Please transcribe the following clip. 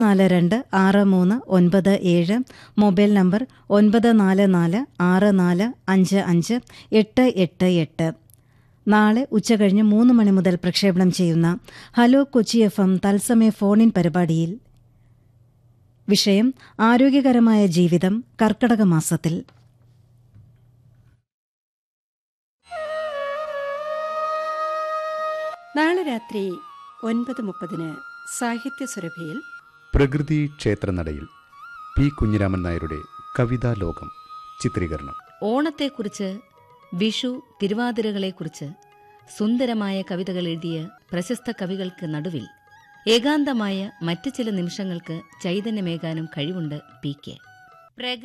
നാല് രണ്ട് ആറ് മൂന്ന് ഒൻപത് ഏഴ് മൊബൈൽ നമ്പർ ഒൻപത് നാല് നാല് ആറ് നാല് അഞ്ച് അഞ്ച് എട്ട് എട്ട് എട്ട് നാളെ ഉച്ചകഴിഞ്ഞ് മൂന്ന് മണി മുതൽ പ്രക്ഷേപണം ചെയ്യുന്ന ഹലോ കൊച്ചി എഫ് എം തത്സമയ ഫോണിൻ പരിപാടിയിൽ വിഷയം ആരോഗ്യകരമായ ജീവിതം കർക്കടക മാസത്തിൽ നാളെ രാത്രി ഒൻപത് മുപ്പതിന് സാഹിത്യ സുരഭിയിൽ പ്രകൃതി ക്ഷേത്രനടയിൽ പി കുഞ്ഞിരാമൻ നായരുടെ കവിതാ ലോകം ചിത്രീകരണം ഓണത്തെക്കുറിച്ച് വിഷു തിരുവാതിരകളെക്കുറിച്ച് സുന്ദരമായ കവിതകൾ എഴുതിയ പ്രശസ്ത കവികൾക്ക് നടുവിൽ ഏകാന്തമായ മറ്റു ചില നിമിഷങ്ങൾക്ക് ചൈതന്യമേകാനും കഴിവുണ്ട് പി കെ